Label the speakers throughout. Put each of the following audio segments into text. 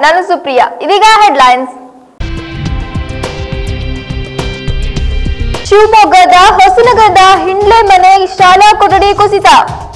Speaker 1: ನಾನು ಸುಪ್ರಿಯಾ ಇದೀಗ ಹೆಡ್ಲೈನ್ಸ್ ಶಿವಮೊಗ್ಗದ ಹೊಸನಗರದ ಹಿಂಡ್ಲೆ ಮನೆ ಶಾಲಾ ಕೊಠಡಿ ಕುಸಿತ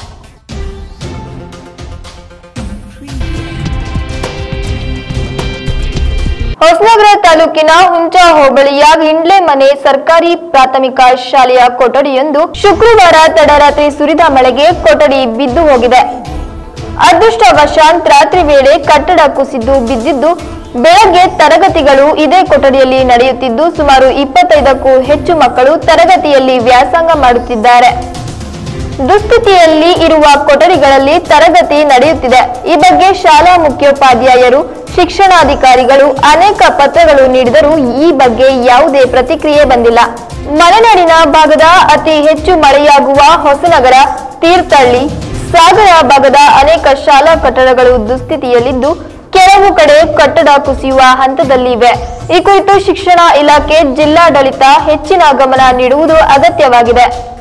Speaker 1: ಹೊಸನಗರ ತಾಲೂಕಿನ ಹುಂಚಾ ಹೋಬಳಿಯ ಹಿಂಡ್ಲೆ ಮನೆ ಸರ್ಕಾರಿ ಪ್ರಾಥಮಿಕ ಶಾಲೆಯ ಕೊಠಡಿಯೊಂದು ಶುಕ್ರವಾರ ತಡರಾತ್ರಿ ಸುರಿದ ಮಳೆಗೆ ಕೊಠಡಿ ಬಿದ್ದು ಹೋಗಿದೆ ಅದೃಷ್ಟವಶಾತ್ ರಾತ್ರಿ ವೇಳೆ ಕಟ್ಟಡ ಕುಸಿದು ಬಿದ್ದಿದ್ದು ಬೆಳಗ್ಗೆ ತರಗತಿಗಳು ಇದೇ ಕೊಠಡಿಯಲ್ಲಿ ನಡೆಯುತ್ತಿದ್ದು ಸುಮಾರು ಇಪ್ಪತ್ತೈದಕ್ಕೂ ಹೆಚ್ಚು ಮಕ್ಕಳು ತರಗತಿಯಲ್ಲಿ ವ್ಯಾಸಂಗ ಮಾಡುತ್ತಿದ್ದಾರೆ ದುಸ್ಥಿತಿಯಲ್ಲಿ ಇರುವ ಕೊಠಡಿಗಳಲ್ಲಿ ತರಗತಿ ನಡೆಯುತ್ತಿದೆ ಈ ಬಗ್ಗೆ ಶಾಲಾ ಮುಖ್ಯೋಪಾಧ್ಯಾಯರು ಶಿಕ್ಷಣಾಧಿಕಾರಿಗಳು ಅನೇಕ ಪತ್ರಗಳು ನೀಡಿದರೂ ಈ ಬಗ್ಗೆ ಯಾವುದೇ ಪ್ರತಿಕ್ರಿಯೆ ಬಂದಿಲ್ಲ ಮಲೆನಾಡಿನ ಭಾಗದ ಅತಿ ಹೆಚ್ಚು ಮಳೆಯಾಗುವ ಹೊಸನಗರ ತೀರ್ಥಹಳ್ಳಿ ಸಾಗರ ಭಾಗದ ಅನೇಕ ಶಾಲಾ ಕಟ್ಟಡಗಳು ದುಸ್ಥಿತಿಯಲ್ಲಿದ್ದು ಕೆಲವು ಕಡೆ ಕಟ್ಟಡ ಕುಸಿಯುವ ಹಂತದಲ್ಲಿವೆ ಈ ಕುರಿತು ಶಿಕ್ಷಣ ಇಲಾಖೆ ಜಿಲ್ಲಾಡಳಿತ ಹೆಚ್ಚಿನ ಗಮನ ನೀಡುವುದು ಅಗತ್ಯವಾಗಿದೆ